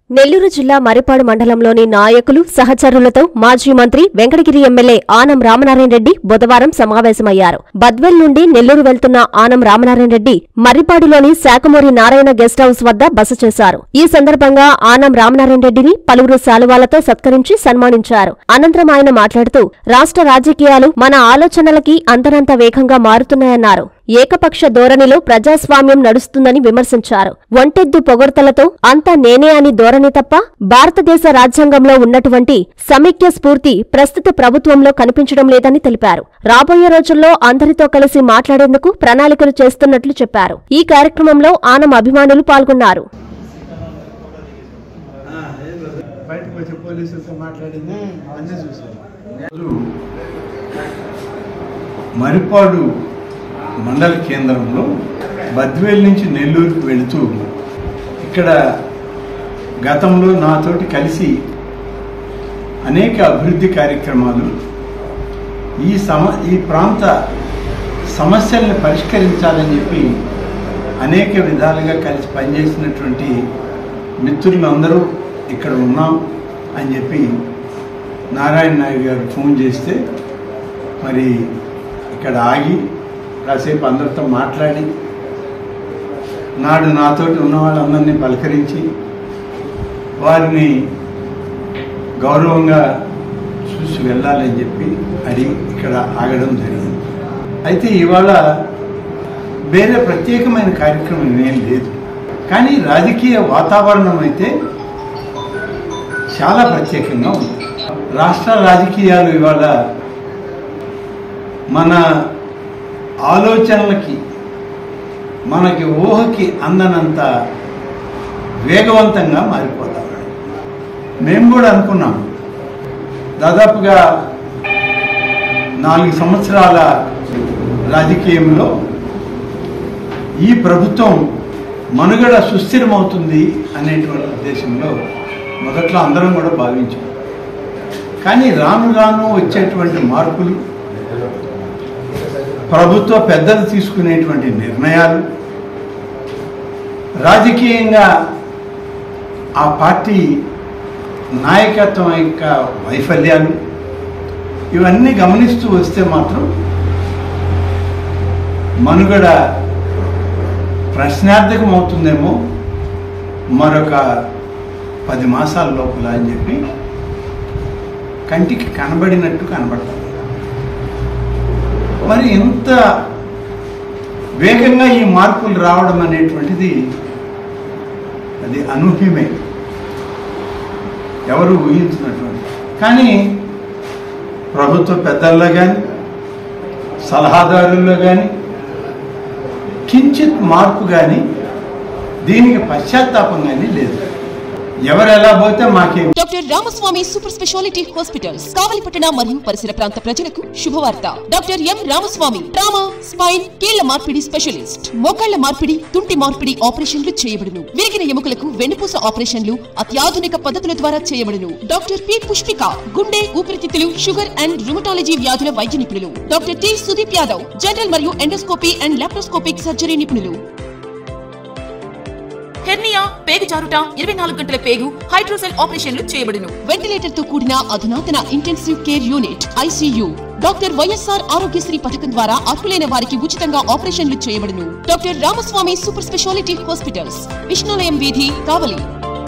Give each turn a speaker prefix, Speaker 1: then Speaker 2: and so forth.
Speaker 1: నెల్లూరు జిల్లా మరిపాడు మండలంలోని నాయకులు సహచరులతో మాజీ మంత్రి వెంకటగిరి ఎమ్మెల్యే ఆనం రామనారాయణ రెడ్డి బుధవారం సమావేశమయ్యారు బద్వెల్ నుండి నెల్లూరు వెళ్తున్న ఆనం రామనారాయణ రెడ్డి మర్రిపాడులోని శాఖమూరి నారాయణ గెస్ట్ హౌస్ వద్ద బస చేశారు ఈ సందర్భంగా ఆనం రామనారాయణ రెడ్డిని పలువురు శాలువాలతో సత్కరించి సన్మానించారు అనంతరం ఆయన మాట్లాడుతూ రాష్ట్ర రాజకీయాలు మన ఆలోచనలకి అంతరంత వేగంగా మారుతున్నాయన్నారు ఏకపక్ష ధోరణిలో ప్రజాస్వామ్యం నడుస్తుందని విమర్శించారు ఒంటెద్దు పొగడ్తలతో అంతా నేనే అని ధోరణి తప్ప భారతదేశ రాజ్యాంగంలో ఉన్నటువంటి సమైక్య స్ఫూర్తి ప్రస్తుత ప్రభుత్వంలో కనిపించడం లేదని తెలిపారు రాబోయే రోజుల్లో అందరితో కలిసి మాట్లాడేందుకు ప్రణాళికలు చేస్తున్నట్లు చెప్పారు ఈ కార్యక్రమంలో ఆనం అభిమానులు పాల్గొన్నారు
Speaker 2: బయటకు వచ్చి పోలీసులతో మాట్లాడింది అన్నీ చూసాను
Speaker 3: మరిపాడు మండల కేంద్రంలో బద్వేల్ నుంచి నెల్లూరుకు వెళుతూ ఇక్కడ గతంలో నాతోటి కలిసి అనేక అభివృద్ధి కార్యక్రమాలు ఈ సమ ఈ ప్రాంత సమస్యల్ని పరిష్కరించాలని చెప్పి అనేక విధాలుగా కలిసి పనిచేసినటువంటి మిత్రులందరూ ఇక్కడ ఉన్నాం అని చెప్పి నారాయణ నాయుడు గారు ఫోన్ చేస్తే మరి ఇక్కడ ఆగి కాసేపు అందరితో మాట్లాడి నాడు నాతోటి ఉన్న వాళ్ళందరినీ పలకరించి వారిని గౌరవంగా చూసి వెళ్ళాలని చెప్పి అడిగి ఇక్కడ ఆగడం జరిగింది అయితే ఇవాళ వేరే ప్రత్యేకమైన కార్యక్రమం ఏం లేదు కానీ రాజకీయ వాతావరణం అయితే చాలా ప్రత్యేకంగా ఉంది రాష్ట్ర రాజకీయాలు ఇవాళ మన ఆలోచనలకి మనకి ఊహకి అందనంత వేగవంతంగా మారిపోతా ఉన్నాయి మేము కూడా అనుకున్నాం దాదాపుగా నాలుగు సంవత్సరాల రాజకీయంలో ఈ ప్రభుత్వం మనుగడ సుస్థిరమవుతుంది అనేటువంటి ఉద్దేశంలో మొదట్లో అందరం కూడా భావించాం కానీ రాను రాను వచ్చేటువంటి మార్పులు ప్రభుత్వ పెద్దలు తీసుకునేటువంటి నిర్ణయాలు రాజకీయంగా ఆ పార్టీ నాయకత్వం యొక్క వైఫల్యాలు ఇవన్నీ గమనిస్తూ వస్తే మాత్రం మనుగడ ప్రశ్నార్థకం అవుతుందేమో మరొక పది మాసాల లోపల అని చెప్పి కంటికి కనబడినట్టు కనబడతాం మరి ఇంత వేగంగా ఈ మార్పులు రావడం అనేటువంటిది అది అనూహ్యమే ఎవరు ఊహించినటువంటి కానీ ప్రభుత్వ పెద్దల్లో కానీ సలహాదారుల్లో కానీ కించిత్ మార్పు కానీ దీనికి పశ్చాత్తాపం కానీ లేదు ఎవరు ఎలా పోతే మాకేం
Speaker 4: doctor Ramaswamy super speciality hospitals కావలిపట్టణ మరియు పరిసర ప్రాంత ప్రజలకు శుభవార్త doctor M Ramaswamy trauma spine కీళ్ల మార్పిడి స్పెషలిస్ట్ మోకాళ్ల మార్పిడి తుంటి మార్పిడి ఆపరేషన్లు చేయబడును విరిగిన ఎముకలకు వెన్నుపూస ఆపరేషన్లు అత్యాధునిక పద్ధతుల ద్వారా చేయబడును డాక్టర్ పి పుష్పిక గుండె ఊపిరితిత్తులు షుగర్ అండ్ రుమటాలజీ వ్యాధుల వైద్య నిపుణులు doctor T Sudeep Yadav general మరియు ఎండోస్కోపీ అండ్ లాప్రోస్కోపిక్ సర్జరీ నిపుణులు హెర్నియా పేగు జారుట ఇరవై నాలుగు గంటల పేగు హైడ్రోసెల్ ఆపరేషన్లు చేయబడును వెంటిలేటర్ తో కూడిన అధునాతన intensive care unit ICU doctor YSR Aarogyasri పథకం ద్వారా అర్హులైన వారికి ఉచితంగా ఆపరేషన్లు చేయబడును doctor Ramaswamy super speciality hospitals Vishnulayam వీధి కావలి